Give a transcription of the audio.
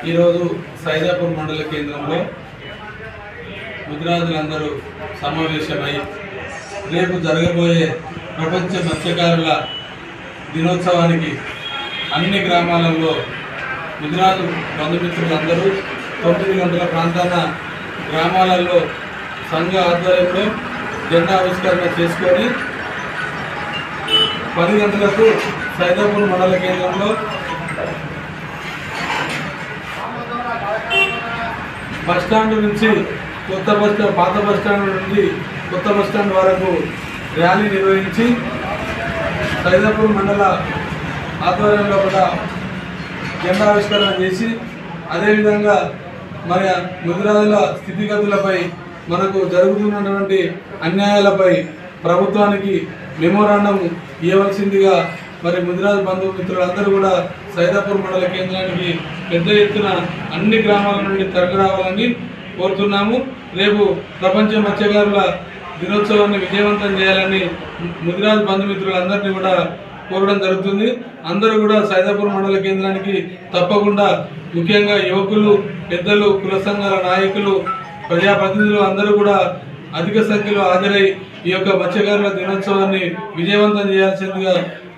ఈరోజు సైదాపూర్ మండల కేంద్రంలో ముద్రాజులందరూ సమావేశమై రేపు జరగబోయే ప్రపంచ మత్స్యకారుల దినోత్సవానికి అన్ని గ్రామాలలో ముదిరాజు బంధుమిత్రులందరూ తొమ్మిది గంటల ప్రాంతాన గ్రామాలలో సంఘ ఆధ్వర్యంలో జెండా ఆవిష్కరణ చేసుకొని పది గంటలకు సైదాపూర్ మండల కేంద్రంలో బస్ స్టాండ్ నుంచి కొత్త బస్ స్టాండ్ పాత బస్ స్టాండ్ నుండి కొత్త బస్ స్టాండ్ వరకు ర్యాలీ నిర్వహించి సైదాపూర్ మండల ఆధ్వర్యంలో కూడా జెండా ఆవిష్కరణ చేసి అదేవిధంగా మరి ముదిరాజుల స్థితిగతులపై మనకు జరుగుతున్నటువంటి అన్యాయాలపై ప్రభుత్వానికి మెమోరాండం ఇవ్వవలసిందిగా మరి ముదిరాజు బంధుమిత్రులందరూ కూడా సైదాపూర్ మండల కేంద్రానికి పెద్ద ఎత్తున అన్ని గ్రామాల నుండి తరలి రావాలని కోరుతున్నాము రేపు ప్రపంచ మత్స్యకారుల దినోత్సవాన్ని విజయవంతం చేయాలని ముదిరాజు బంధుమిత్రులందరినీ కూడా కోరడం జరుగుతుంది అందరూ కూడా సైదాపూర్ మండల కేంద్రానికి తప్పకుండా ముఖ్యంగా యువకులు పెద్దలు కుల సంఘాల నాయకులు ప్రజాప్రతినిధులు అందరూ కూడా అధిక సంఖ్యలో హాజరై ఈ యొక్క మత్స్యకారుల దినోత్సవాన్ని విజయవంతం చేయాల్సిందిగా